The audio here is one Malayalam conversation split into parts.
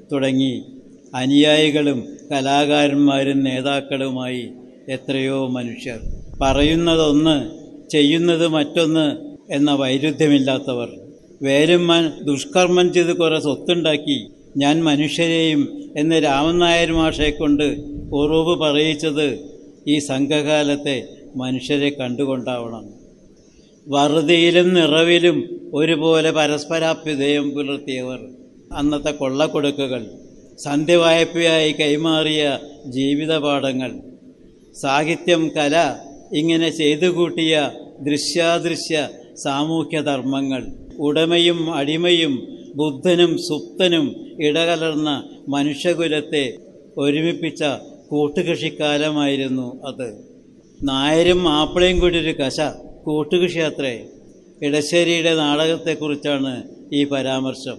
തുടങ്ങി അനുയായികളും കലാകാരന്മാരും നേതാക്കളുമായി എത്രയോ മനുഷ്യർ പറയുന്നതൊന്ന് ചെയ്യുന്നത് മറ്റൊന്ന് എന്ന വൈരുദ്ധ്യമില്ലാത്തവർ വേലുമ്മൻ ദുഷ്കർമ്മം ചെയ്ത് കുറെ സ്വത്തുണ്ടാക്കി ഞാൻ മനുഷ്യരെയും എന്ന് രാമൻ നായർ മാഷെ കൊണ്ട് ഉറവ് പറയിച്ചത് ഈ സംഘകാലത്തെ മനുഷ്യരെ കണ്ടുകൊണ്ടാവണം വറുതിയിലും നിറവിലും ഒരുപോലെ പരസ്പരാഭ്യുദയം പുലർത്തിയവർ അന്നത്തെ കൊള്ളക്കൊടുക്കുകൾ സന്ധ്യവായ്പയായി കൈമാറിയ ജീവിതപാഠങ്ങൾ സാഹിത്യം കല ഇങ്ങനെ ചെയ്തു കൂട്ടിയ ദൃശ്യാദൃശ്യ സാമൂഹ്യ ധർമ്മങ്ങൾ ഉടമയും അടിമയും ബുദ്ധനും സുപ്തനും ഇടകലർന്ന മനുഷ്യകുലത്തെ ഒരുമിപ്പിച്ച കൂട്ടുകൃഷിക്കാലമായിരുന്നു അത് നായരും മാപ്പിളയും കൂടി ഒരു കശ കൂട്ടുകൃഷി അത്രേ ഇടശ്ശേരിയുടെ നാടകത്തെക്കുറിച്ചാണ് ഈ പരാമർശം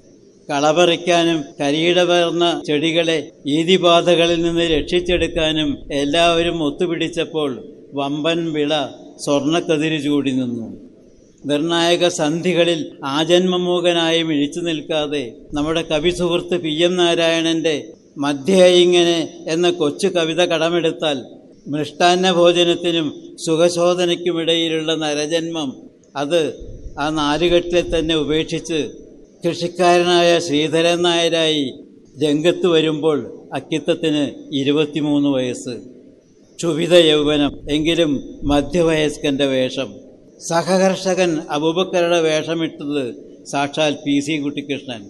കളപറിക്കാനും കരിയിടപേർന്ന ചെടികളെ ഈതിബാധകളിൽ നിന്ന് രക്ഷിച്ചെടുക്കാനും എല്ലാവരും ഒത്തുപിടിച്ചപ്പോൾ വമ്പൻ വിള സ്വർണ്ണക്കതിര് ചൂടി നിന്നു നിർണായക സന്ധികളിൽ ആജന്മമൂകനായി മിഴിച്ചു നിൽക്കാതെ നമ്മുടെ കവി സുഹൃത്ത് പി എം നാരായണന്റെ മധ്യേ ഇങ്ങനെ എന്ന കൊച്ചു കവിത കടമെടുത്താൽ മൃഷ്ടാന്ന ഭോജനത്തിനും സുഖശോധനയ്ക്കുമിടയിലുള്ള നരജന്മം അത് ആ നാലുകെട്ടിൽ തന്നെ ഉപേക്ഷിച്ച് കൃഷിക്കാരനായ ശ്രീധരൻ നായരായി രംഗത്ത് വരുമ്പോൾ അക്കിത്തത്തിന് ഇരുപത്തിമൂന്ന് വയസ്സ് ക്ഷുഭിത യൗവനം എങ്കിലും മധ്യവയസ്കന്റെ വേഷം സഹകർഷകൻ അബൂബക്കറുടെ വേഷമിട്ടത് സാക്ഷാൽ പി സി കുട്ടിക്കൃഷ്ണൻ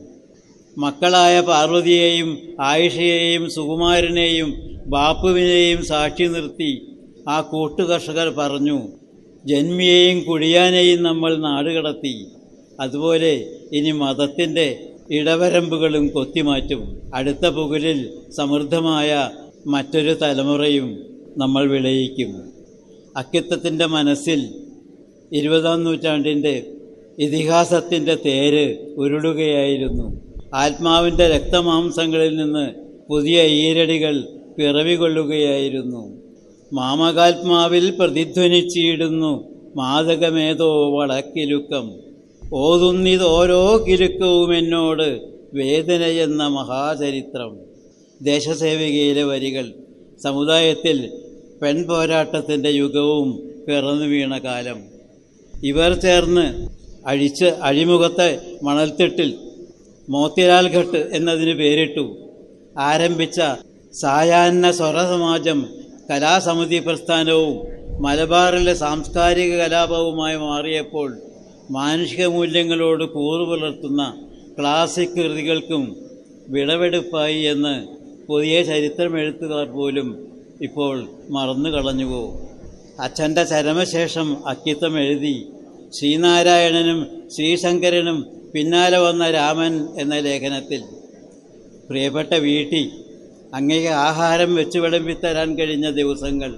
മക്കളായ പാർവതിയെയും ആയിഷയെയും സുകുമാരനെയും ബാപ്പുവിനെയും സാക്ഷി നിർത്തി ആ കൂട്ടുകർഷകർ പറഞ്ഞു ജന്മിയെയും കുടിയാനെയും നമ്മൾ നാടുകടത്തി അതുപോലെ ഇനി മതത്തിൻ്റെ ഇടവരമ്പുകളും കൊത്തിമാറ്റും അടുത്ത പുകലിൽ സമൃദ്ധമായ മറ്റൊരു തലമുറയും നമ്മൾ വിളയിക്കും അക്കിത്തത്തിൻ്റെ മനസ്സിൽ ഇരുപതാം നൂറ്റാണ്ടിൻ്റെ ഇതിഹാസത്തിൻ്റെ തേര് ഉരുളുകയായിരുന്നു ആത്മാവിൻ്റെ രക്തമാംസങ്ങളിൽ നിന്ന് പുതിയ ഈരടികൾ പിറവികൊള്ളുകയായിരുന്നു മാമകാത്മാവിൽ പ്രതിധ്വനിച്ചിടുന്നു മാതകമേതോ വളക്കിലുക്കം ഓതുന്നിതോരോ കിലുക്കവും എന്നോട് വേദനയെന്ന മഹാചരിത്രം ദേശസേവികയിലെ വരികൾ സമുദായത്തിൽ പെൺപോരാട്ടത്തിൻ്റെ യുഗവും പിറന്നു വീണ കാലം ഇവർ ചേർന്ന് അഴിച്ച് അഴിമുഖത്തെ മണൽത്തിട്ടിൽ മോത്തിലാൽ ഘട്ട് എന്നതിന് പേരിട്ടു ആരംഭിച്ച സായാഹ്ന സ്വരസമാജം കലാസമിതി പ്രസ്ഥാനവും മലബാറിലെ സാംസ്കാരിക കലാപവുമായി മാറിയപ്പോൾ മാനുഷിക മൂല്യങ്ങളോട് കൂറു പുലർത്തുന്ന ക്ലാസിക് കൃതികൾക്കും വിളവെടുപ്പായി എന്ന് പുതിയ ചരിത്രമെഴുത്തുകാർ പോലും ഇപ്പോൾ മറന്നു കളഞ്ഞുവോ അച്ഛൻ്റെ ചരമശേഷം അക്കിത്തം എഴുതി ശ്രീനാരായണനും ശ്രീശങ്കരനും പിന്നാലെ വന്ന രാമൻ എന്ന ലേഖനത്തിൽ പ്രിയപ്പെട്ട വീട്ടി അങ്ങേക്ക് ആഹാരം വെച്ച് വിളമ്പിത്തരാൻ കഴിഞ്ഞ ദിവസങ്ങൾ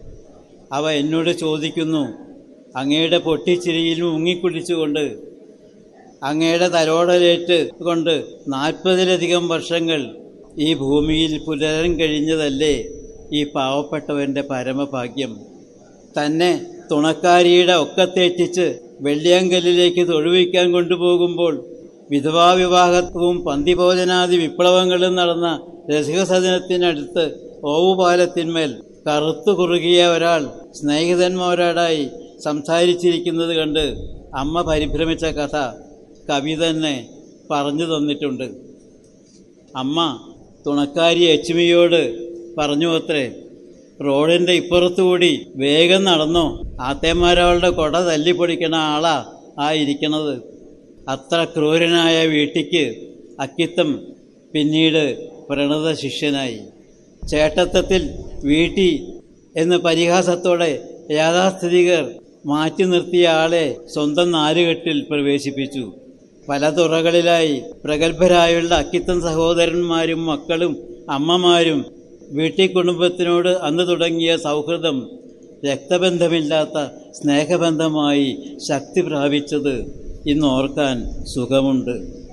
അവ എന്നോട് ചോദിക്കുന്നു അങ്ങയുടെ പൊട്ടിച്ചിരിയിൽ മുങ്ങിക്കുടിച്ചുകൊണ്ട് അങ്ങയുടെ തലോടലേറ്റ് കൊണ്ട് നാൽപ്പതിലധികം വർഷങ്ങൾ ഈ ഭൂമിയിൽ പുലരാൻ കഴിഞ്ഞതല്ലേ ഈ പാവപ്പെട്ടവൻ്റെ പരമഭാഗ്യം തന്നെ തുണക്കാരിയുടെ ഒക്കത്തേറ്റിച്ച് വെള്ളിയങ്കലിലേക്ക് തൊഴുവിക്കാൻ കൊണ്ടുപോകുമ്പോൾ വിധവാ വിവാഹത്വവും പന്തിഭോജനാദി വിപ്ലവങ്ങളും നടന്ന രസികസദനത്തിനടുത്ത് ഓവുപാലത്തിന്മേൽ കറുത്തു കുറുകിയ ഒരാൾ സ്നേഹിതന്മാരോടായി സംസാരിച്ചിരിക്കുന്നത് കണ്ട് അമ്മ പരിഭ്രമിച്ച കഥ കവി തന്നെ പറഞ്ഞു തന്നിട്ടുണ്ട് അമ്മ തുണക്കാരി എച്ചുമിയോട് പറഞ്ഞു അത്രേ റോഡിന്റെ ഇപ്പുറത്തുകൂടി വേഗം നടന്നോ ആത്തേമാരവളുടെ കൊട തല്ലിപ്പൊടിക്കണ ആളാ ആ ഇരിക്കണത് അത്ര ക്രൂരനായ വീട്ടിക്ക് അക്കിത്തം പിന്നീട് പ്രണത ശിഷ്യനായി ചേട്ടത്വത്തിൽ വീട്ടി എന്ന് പരിഹാസത്തോടെ യാഥാസ്ഥിതികർ മാറ്റി നിർത്തിയ ആളെ സ്വന്തം നാലുകെട്ടിൽ പ്രവേശിപ്പിച്ചു പല തുറകളിലായി പ്രഗത്ഭരായുള്ള അക്കിത്തം സഹോദരന്മാരും മക്കളും അമ്മമാരും വീട്ടി കുടുംബത്തിനോട് അന്ന് തുടങ്ങിയ സൗഹൃദം രക്തബന്ധമില്ലാത്ത സ്നേഹബന്ധമായി ശക്തി പ്രാപിച്ചത് ഇന്നോർക്കാൻ സുഖമുണ്ട്